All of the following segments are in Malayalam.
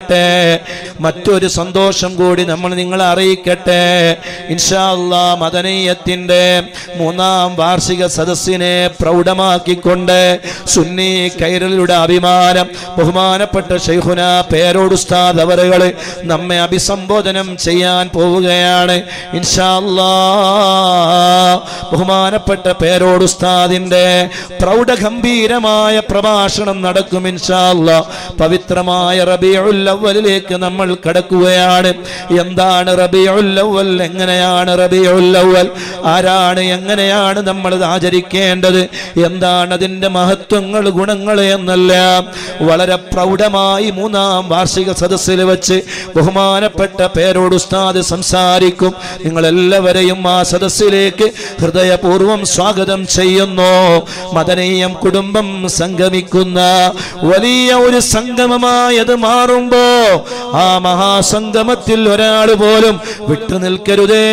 അറിയിക്കട്ടെ മറ്റൊരു സന്തോഷം കൂടി നമ്മൾ നിങ്ങളെ അറിയിക്കട്ടെ ഇൻഷാ അല്ലാ മദനീയത്തിന്റെ മൂന്നാം വാർഷിക സദസ്സിനെ പ്രൗഢമാക്കിക്കൊണ്ട് സുന്നി കൈരളിയുടെ അഭിമാനം ബഹുമാനപ്പെട്ട ഷെയ്ഖുന പേരോട് ഉസ്താദ് അവറുകൾ നമ്മെ അഭിസംബോധനം ചെയ്യാൻ പോവുകയാണ് ഇൻഷാ അല്ലാ ബഹുമാനപ്പെട്ട പേരോട് ഉസ്താദിന്റെ പ്രൗഢഗംഭീരമായ പ്രഭാഷണം നടക്കും ഇൻഷാ അല്ലാ പവിത്രമായ റബിയുൽ അവലിലേക്ക് നമ്മൾ കടക്കുകയാണ് എന്താണ് റബിയുൽ അവൽ എങ്ങനെയാണ് റബിയുൽ അവൽ ആരാണ് എങ്ങനെയാണ് നമ്മൾ ഇത് ആചരിക്കേണ്ടത് എന്താണ് അതിന്റെ മഹത്വങ്ങൾ ഗുണങ്ങൾ എന്നെല്ലാം വളരെ പ്രൗഢമായി മൂന്നാം വാർഷിക സദസ്സിൽ വെച്ച് ബഹുമാനപ്പെട്ട പേരോട് ഉസ്താദ് സംസാരിക്കും നിങ്ങൾ എല്ലാവരെയും ആ സദസ്സിലേക്ക് ഹൃദയപൂർവ്വം സ്വാഗതം ചെയ്യുന്നു മദനീയം കുടുംബം സംഗമിക്കുന്ന വലിയ ഒരു സംഗമമായത് മാറുമ്പോ ആ മഹാസംഗമത്തിൽ ഒരാൾ പോലും വിട്ടു നിൽക്കരുതേ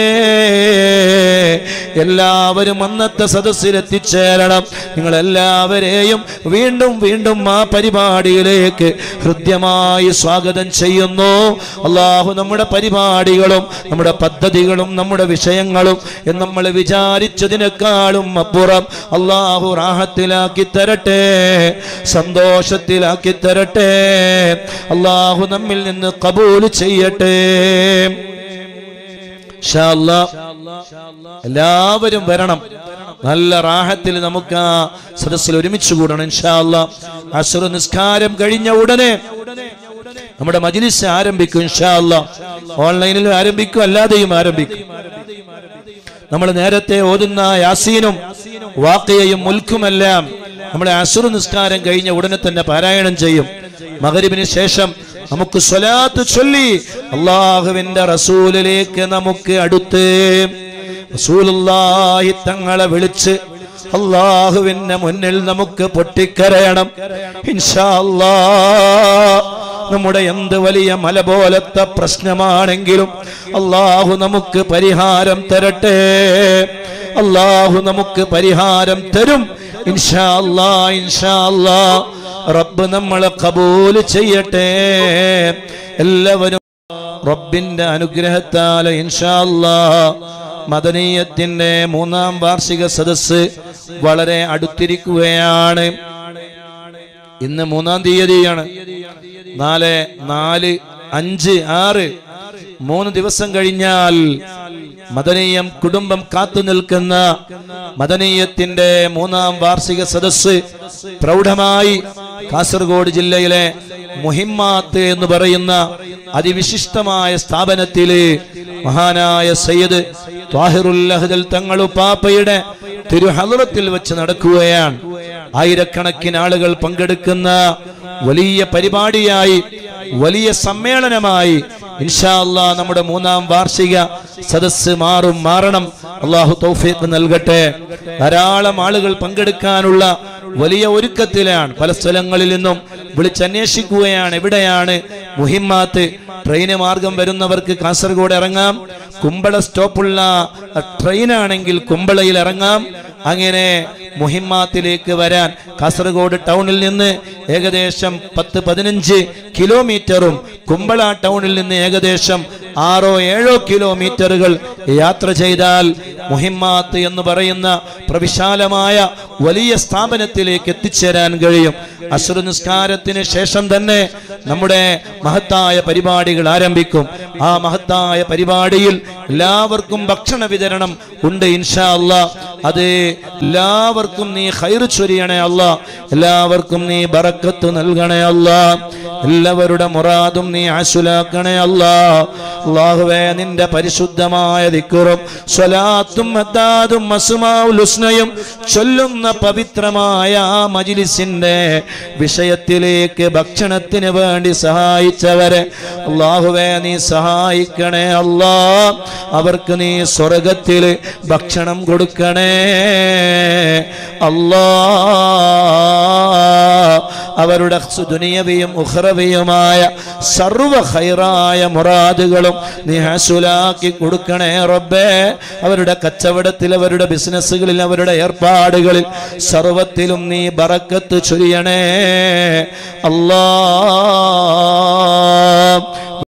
എല്ലാവരും അന്നത്തെ സദസ്സിൽ എത്തിച്ചേരണം നിങ്ങൾ എല്ലാവരെയും വീണ്ടും വീണ്ടും ആ പരിപാടിയിലേക്ക് ഹൃദ്യമായി സ്വാഗതം ചെയ്യുന്നു അള്ളാഹു നമ്മുടെ പരിപാടികളും നമ്മുടെ പദ്ധതികളും നമ്മുടെ വിഷയങ്ങളും എന്ന് നമ്മൾ വിചാരിച്ചതിനേക്കാളും അപ്പുറം അള്ളാഹു റാഹത്തിലാക്കി തരട്ടെ സന്തോഷത്തിലാക്കി തരട്ടെ അള്ളാഹു നമ്മിൽ നിന്ന് കബൂൽ ചെയ്യട്ടെ ഇൻഷാ അല്ലാ. എല്ലാവരും വരണം നല്ല റാഹത്തിൽ നമുക്ക് ആ സദസ്സിൽ ഒരുമിച്ച് കൂടണം ഇൻഷാല്ല അസുര നിസ്കാരം കഴിഞ്ഞ ഉടനെ നമ്മുടെ മജിലിസ് ആരംഭിക്കും ഇൻഷാല്ല ഓൺലൈനിലും ആരംഭിക്കും അല്ലാതെയും ആരംഭിക്കും നമ്മൾ നേരത്തെ ഓതുന്ന യാസീനും വാക്കയും മുൽക്കുമെല്ലാം നമ്മുടെ അസുർ നിസ്കാരം കഴിഞ്ഞ ഉടനെ തന്നെ പാരായണം ചെയ്യും മകരിബിന് ശേഷം നമുക്ക് സ്വലാത്ത് ചൊല്ലി അള്ളാഹുവിന്റെ റസൂലിലേക്ക് നമുക്ക് അടുത്ത് റസൂലുള്ളാഹി തങ്ങളെ വിളിച്ച് അള്ളാഹുവിന്റെ മുന്നിൽ നമുക്ക് പൊട്ടിക്കരയണം ഇൻഷാ അല്ലാ നമ്മുടെ എന്ത് വലിയ മല പോലത്തെ പ്രശ്നമാണെങ്കിലും അള്ളാഹു നമുക്ക് പരിഹാരം തരട്ടെ അള്ളാഹു നമുക്ക് പരിഹാരം തരും ഇൻഷാ അല്ലാ ഇൻഷാ അല്ലാ റബ്ബ് നമ്മളെ കബൂല് ചെയ്യട്ടെ എല്ലാവരും റബ്ബിന്റെ അനുഗ്രഹത്താൽ ഇൻഷാ അല്ലാ മദനീയത്തിന്റെ മൂന്നാം വാർഷിക സദസ്സ് വളരെ അടുത്തിരിക്കുകയാണ് ഇന്ന് മൂന്നാം തീയതിയാണ് നാല് നാല് അഞ്ച് ആറ് മൂന്ന് ദിവസം കഴിഞ്ഞാൽ മദനീയം കുടുംബം കാത്തു നിൽക്കുന്ന മദനീയത്തിന്റെ മൂന്നാം വാർഷിക സദസ്സ് പ്രൗഢമായി കാസർഗോഡ് ജില്ലയിലെ മുഹിമ്മാത്ത് എന്ന് പറയുന്ന അതിവിശിഷ്ടമായ സ്ഥാപനത്തില് മഹാനായ സയ്യിദ് ത്വാഹിറുൽ അഹ്ദൽ തങ്ങളുപ്പാപ്പയുടെ തിരുഹലറത്തിൽ വെച്ച് നടക്കുകയാണ് ആയിരക്കണക്കിന് ആളുകൾ പങ്കെടുക്കുന്ന വലിയ പരിപാടിയായി വലിയ സമ്മേളനമായി ഇൻഷാ അല്ലാ നമ്മുടെ മൂന്നാം വാർഷിക സദസ്സ് മാറും മാറണം അള്ളാഹു തൗഫീഖ് നൽകട്ടെ ധാരാളം ആളുകൾ പങ്കെടുക്കാനുള്ള വലിയ ഒരുക്കത്തിലാണ് പല സ്ഥലങ്ങളിൽ നിന്നും വിളിച്ചന്വേഷിക്കുകയാണ് എവിടെയാണ് മുഹിമ്മാത്ത് ട്രെയിന് മാർഗം വരുന്നവർക്ക് കാസർഗോഡ് ഇറങ്ങാം കുമ്പള സ്റ്റോപ്പുള്ള ട്രെയിനാണെങ്കിൽ കുമ്പളയിൽ ഇറങ്ങാം അങ്ങനെ മുഹിമ്മാത്തിലേക്ക് വരാൻ കാസർഗോഡ് ടൗണിൽ നിന്ന് ഏകദേശം പത്ത് പതിനഞ്ച് കിലോമീറ്ററും കുമ്പള ടൗണിൽ നിന്ന് ഏകദേശം ആറോ ഏഴോ കിലോമീറ്ററുകൾ യാത്ര ചെയ്താൽ മുഹിമ്മാത്ത് എന്ന് പറയുന്ന പ്രവിശാലമായ വലിയ സ്ഥാപനത്തിലേക്ക് എത്തിച്ചേരാൻ കഴിയും അസുര നിസ്കാരത്തിന് ശേഷം തന്നെ നമ്മുടെ മഹത്തായ പരിപാടികൾ ആരംഭിക്കും ആ മഹത്തായ പരിപാടിയിൽ എല്ലാവർക്കും ഭക്ഷണ വിതരണം ഉണ്ട് ഇൻഷാ അല്ലാ അത് എല്ലാവർക്കും നീ ഹൈർ ചൊരിയണേ അല്ല എല്ലാവർക്കും നീ ബറക്കത്ത് നൽകണേ അല്ല എല്ലാവരുടെ മുറാദും നീ ആശുലാക്കണേ അല്ല അള്ളാഹുവേ നിന്റെ പരിശുദ്ധമായ ദിക്കുറും സ്വലാത്തും അത്താദും അസുമാവുൽ ഹുസ്നയും ചൊല്ലുന്ന പവിത്രമായ ആ മജിലിസിന്റെ വിഷയത്തിലേക്ക് ഭക്ഷണത്തിന് വേണ്ടി സഹായിച്ചവരെ അള്ളാഹുവേ നീ സഹായിക്കണേ അല്ലാ അവർക്ക് നീ സ്വർഗത്തിൽ ഭക്ഷണം കൊടുക്കണേ അല്ലാ അവരുടെ ദുനിയവിയും ഉഹ്റവിയുമായ സർവ ഹൈറായ മുറാദുകളും നീ ഹാസുലാക്കി കൊടുക്കണേ റബ്ബേ അവരുടെ കച്ചവടത്തിൽ അവരുടെ ബിസിനസ്സുകളിൽ അവരുടെ ഏർപ്പാടുകളിൽ സർവത്തിലും നീ ബറക്കത്ത് ചൊരിയണേ അല്ലാ